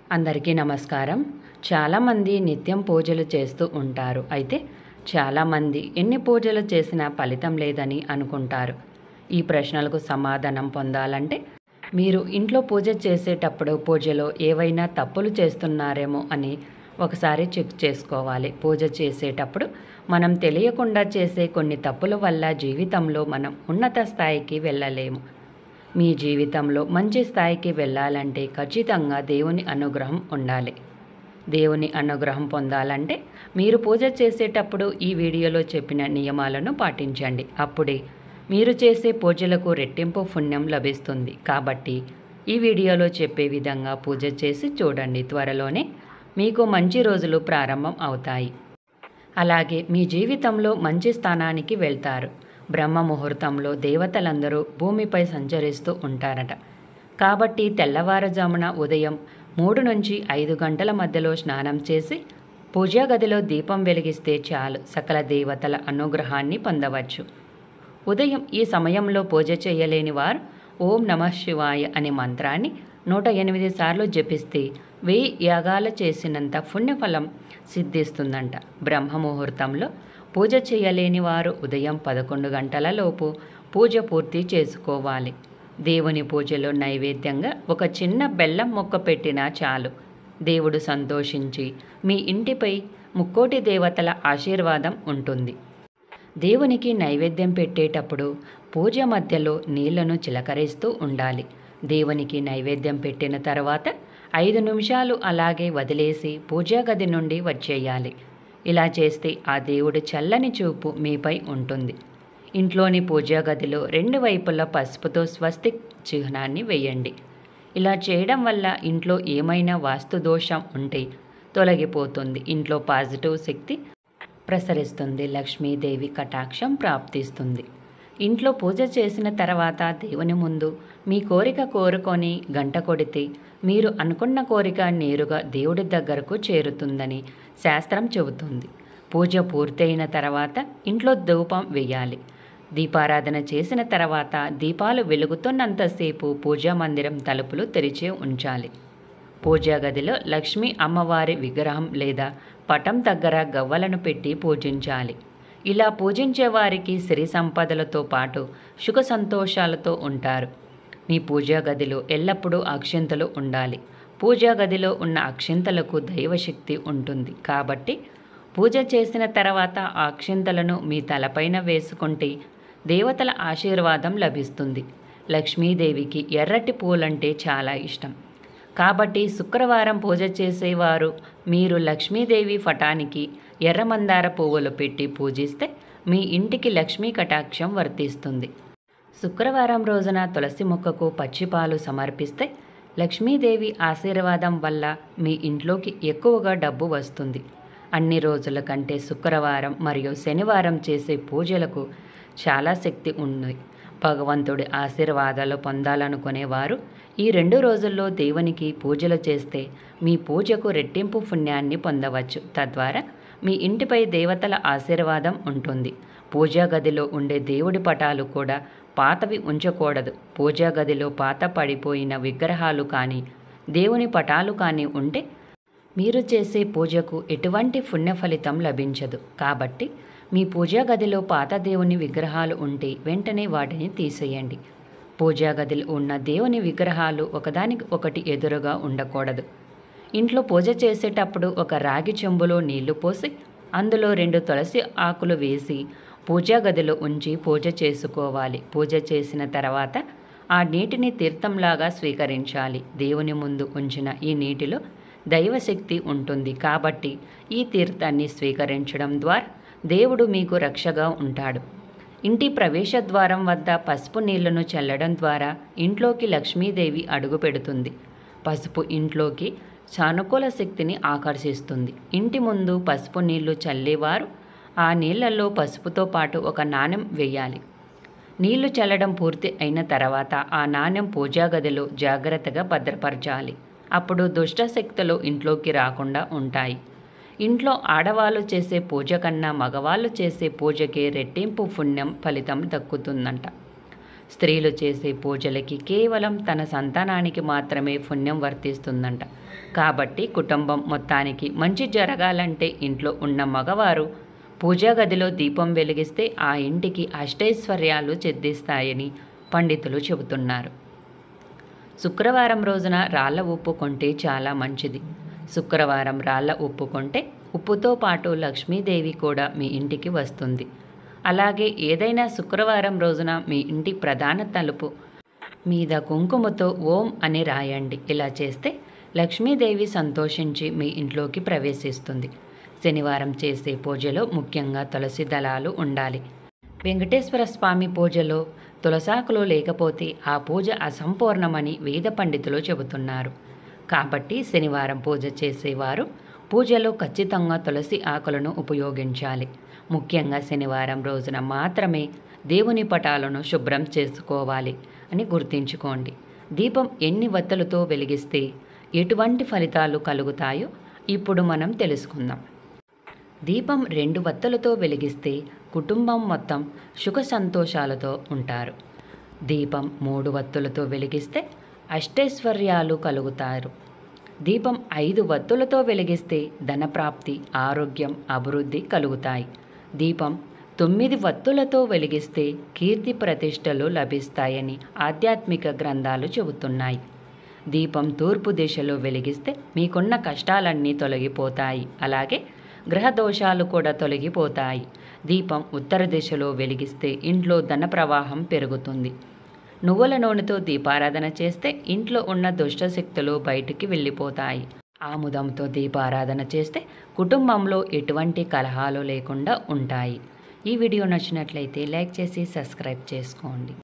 అందరికీ నమస్కారం చాలామంది నిత్యం పూజలు చేస్తూ ఉంటారు అయితే చాలామంది ఎన్ని పూజలు చేసినా ఫలితం లేదని అనుకుంటారు ఈ ప్రశ్నలకు సమాధానం పొందాలంటే మీరు ఇంట్లో పూజ చేసేటప్పుడు పూజలో ఏవైనా తప్పులు చేస్తున్నారేమో అని ఒకసారి చెక్ చేసుకోవాలి పూజ చేసేటప్పుడు మనం తెలియకుండా చేసే కొన్ని తప్పుల వల్ల జీవితంలో మనం ఉన్నత స్థాయికి వెళ్ళలేము మీ జీవితంలో మంచి స్థాయికి వెళ్ళాలంటే ఖచ్చితంగా దేవుని అనుగ్రహం ఉండాలి దేవుని అనుగ్రహం పొందాలంటే మీరు పూజ చేసేటప్పుడు ఈ వీడియోలో చెప్పిన నియమాలను పాటించండి అప్పుడే మీరు చేసే పూజలకు రెట్టింపు పుణ్యం లభిస్తుంది కాబట్టి ఈ వీడియోలో చెప్పే విధంగా పూజ చేసి చూడండి త్వరలోనే మీకు మంచి రోజులు ప్రారంభం అవుతాయి అలాగే మీ జీవితంలో మంచి స్థానానికి వెళ్తారు బ్రహ్మ ముహూర్తంలో దేవతలందరూ భూమిపై సంచరిస్తూ ఉంటారట కాబట్టి తెల్లవారుజామున ఉదయం మూడు నుంచి ఐదు గంటల మధ్యలో స్నానం చేసి పూజా గదిలో దీపం వెలిగిస్తే చాలు సకల దేవతల అనుగ్రహాన్ని పొందవచ్చు ఉదయం ఈ సమయంలో పూజ చేయలేని వారు ఓం నమ శివాయ అనే మంత్రాన్ని నూట ఎనిమిది సార్లు జపిస్తే వెయ్యి యాగాలు చేసినంత పుణ్యఫలం సిద్ధిస్తుందంట బ్రహ్మ ముహూర్తంలో పూజ చేయలేని వారు ఉదయం పదకొండు గంటల లోపు పూజ పూర్తి చేసుకోవాలి దేవుని పూజలో నైవేద్యంగా ఒక చిన్న బెల్లం మొక్క పెట్టినా చాలు దేవుడు సంతోషించి మీ ఇంటిపై ముక్కోటి దేవతల ఆశీర్వాదం ఉంటుంది దేవునికి నైవేద్యం పెట్టేటప్పుడు పూజ మధ్యలో నీళ్లను చిలకరిస్తూ ఉండాలి దేవునికి నైవేద్యం పెట్టిన తర్వాత ఐదు నిమిషాలు అలాగే వదిలేసి పూజా గది నుండి వచ్చేయాలి ఇలా చేస్తే ఆ దేవుడి చల్లని చూపు మీపై ఉంటుంది ఇంట్లోని పూజా గదిలో రెండు వైపులా పసుపుతో స్వస్తిక్ చిహ్నాన్ని వేయండి ఇలా చేయడం వల్ల ఇంట్లో ఏమైనా వాస్తు దోషం ఉంటే తొలగిపోతుంది ఇంట్లో పాజిటివ్ శక్తి ప్రసరిస్తుంది లక్ష్మీదేవి కటాక్షం ప్రాప్తిస్తుంది ఇంట్లో పూజ చేసిన తర్వాత దేవుని ముందు మీ కోరిక కోరుకొని గంట కొడితే మీరు అనుకున్న కోరిక నేరుగా దేవుడి దగ్గరకు చేరుతుందని శాస్త్రం చెబుతుంది పూజ పూర్తయిన తర్వాత ఇంట్లో ధూపం వేయాలి దీపారాధన చేసిన తర్వాత దీపాలు వెలుగుతున్నంతసేపు పూజా మందిరం తలుపులు తెరిచే ఉంచాలి పూజా గదిలో లక్ష్మీ అమ్మవారి విగ్రహం లేదా పటం దగ్గర గవ్వలను పెట్టి పూజించాలి ఇలా పూజించే వారికి సిరి సంపదలతో పాటు సుఖ సంతోషాలతో ఉంటారు మీ పూజా గదిలో ఎల్లప్పుడూ అక్షింతలు ఉండాలి పూజా గదిలో ఉన్న అక్షింతలకు దైవశక్తి ఉంటుంది కాబట్టి పూజ చేసిన తర్వాత ఆ అక్షింతలను మీ తలపైన వేసుకుంటే దేవతల ఆశీర్వాదం లభిస్తుంది లక్ష్మీదేవికి ఎర్రటి పూలంటే చాలా ఇష్టం కాబట్టి శుక్రవారం పూజ చేసేవారు మీరు లక్ష్మీదేవి పటానికి ఎర్రమందార పువ్వులు పెట్టి పూజిస్తే మీ ఇంటికి లక్ష్మీ కటాక్షం వర్తిస్తుంది శుక్రవారం రోజున తులసి మొక్కకు పచ్చిపాలు సమర్పిస్తే లక్ష్మీదేవి ఆశీర్వాదం వల్ల మీ ఇంట్లోకి ఎక్కువగా డబ్బు వస్తుంది అన్ని రోజుల కంటే శుక్రవారం మరియు శనివారం చేసే పూజలకు చాలా శక్తి ఉంది భగవంతుడి ఆశీర్వాదాలు పొందాలనుకునేవారు ఈ రెండు రోజుల్లో దేవునికి పూజలు చేస్తే మీ పూజకు రెట్టింపు పుణ్యాన్ని పొందవచ్చు తద్వారా మీ ఇంటిపై దేవతల ఆశీర్వాదం ఉంటుంది పూజా గదిలో ఉండే దేవుడి పటాలు కూడా పాతవి ఉంచకూడదు పూజా గదిలో పాత పడిపోయిన విగ్రహాలు కానీ దేవుని పటాలు కానీ ఉంటే మీరు చేసే పూజకు ఎటువంటి పుణ్య ఫలితం లభించదు కాబట్టి మీ పూజా గదిలో పాత దేవుని విగ్రహాలు ఉంటే వెంటనే వాటిని తీసేయండి పూజా గదిలో ఉన్న దేవుని విగ్రహాలు ఒకదానికి ఒకటి ఎదురుగా ఉండకూడదు ఇంట్లో పూజ చేసేటప్పుడు ఒక రాగి చెంబులో నీళ్లు పోసి అందులో రెండు తులసి ఆకులు వేసి పూజా గదిలో ఉంచి పూజ చేసుకోవాలి పూజ చేసిన తర్వాత ఆ నీటిని తీర్థంలాగా స్వీకరించాలి దేవుని ముందు ఉంచిన ఈ నీటిలో దైవశక్తి ఉంటుంది కాబట్టి ఈ తీర్థాన్ని స్వీకరించడం ద్వారా దేవుడు మీకు రక్షగా ఉంటాడు ఇంటి ప్రవేశ ద్వారం వద్ద పసుపు నీళ్లను చల్లడం ద్వారా ఇంట్లోకి లక్ష్మీదేవి అడుగు పెడుతుంది పసుపు ఇంట్లోకి సానుకూల శక్తిని ఆకర్షిస్తుంది ఇంటి ముందు పసుపు నీళ్లు చల్లేవారు ఆ నీళ్లలో పసుపుతో పాటు ఒక నాణెం వేయాలి నీళ్లు చల్లడం పూర్తి అయిన తర్వాత ఆ నాణెం పూజా గదిలో జాగ్రత్తగా భద్రపరచాలి అప్పుడు దుష్ట శక్తులు ఇంట్లోకి రాకుండా ఉంటాయి ఇంట్లో ఆడవాళ్ళు చేసే పూజ కన్నా మగవాళ్ళు చేసే పూజకి రెట్టింపు పుణ్యం ఫలితం దక్కుతుందంట స్త్రీలు చేసే పూజలకి కేవలం తన సంతానానికి మాత్రమే పుణ్యం వర్తిస్తుందంట కాబట్టి కుటుంబం మొత్తానికి మంచి జరగాలంటే ఇంట్లో ఉన్న మగవారు పూజా గదిలో దీపం వెలిగిస్తే ఆ ఇంటికి అష్టైశ్వర్యాలు చెద్దిస్తాయని పండితులు చెబుతున్నారు శుక్రవారం రోజున రాళ్ళ ఉప్పు కొంటే చాలా మంచిది శుక్రవారం రాళ్ళ ఉప్పు కొంటే ఉప్పుతో పాటు లక్ష్మీదేవి కూడా మీ ఇంటికి వస్తుంది అలాగే ఏదైనా శుక్రవారం రోజున మీ ఇంటి ప్రధాన తలుపు మీద కుంకుమతో ఓం అని రాయండి ఇలా చేస్తే లక్ష్మీదేవి సంతోషించి మీ ఇంట్లోకి ప్రవేశిస్తుంది శనివారం చేసే పూజలో ముఖ్యంగా తులసి దళాలు ఉండాలి వెంకటేశ్వర స్వామి పూజలో తులసాకులు లేకపోతే ఆ పూజ అసంపూర్ణమని వేద పండితులు చెబుతున్నారు కాబట్టి శనివారం పూజ చేసేవారు పూజలో ఖచ్చితంగా తులసి ఆకులను ఉపయోగించాలి ముఖ్యంగా శనివారం రోజున మాత్రమే దేవుని పటాలను శుభ్రం చేసుకోవాలి అని గుర్తుంచుకోండి దీపం ఎన్ని వత్తలతో వెలిగిస్తే ఎటువంటి ఫలితాలు కలుగుతాయో ఇప్పుడు మనం తెలుసుకుందాం దీపం రెండు వత్తలతో వెలిగిస్తే కుటుంబం మొత్తం సుఖ సంతోషాలతో ఉంటారు దీపం మూడు వత్తులతో వెలిగిస్తే అష్టైశ్వర్యాలు కలుగుతారు దీపం ఐదు వత్తులతో వెలిగిస్తే ధనప్రాప్తి ఆరోగ్యం అభివృద్ధి కలుగుతాయి దీపం తొమ్మిది వత్తులతో వెలిగిస్తే కీర్తి ప్రతిష్టలు లభిస్తాయని ఆధ్యాత్మిక గ్రంథాలు చెబుతున్నాయి దీపం తూర్పు దిశలో వెలిగిస్తే మీకున్న కష్టాలన్నీ తొలగిపోతాయి అలాగే గ్రహ దోషాలు కూడా తొలగిపోతాయి దీపం ఉత్తర దిశలో వెలిగిస్తే ఇంట్లో ధన ప్రవాహం పెరుగుతుంది నువ్వుల నూనెతో దీపారాధన చేస్తే ఇంట్లో ఉన్న దుష్టశక్తులు బయటికి వెళ్ళిపోతాయి ఆముదంతో దీపారాధన చేస్తే కుటుంబంలో ఎటువంటి కలహాలు లేకుండా ఉంటాయి ఈ వీడియో నచ్చినట్లయితే లైక్ చేసి సబ్స్క్రైబ్ చేసుకోండి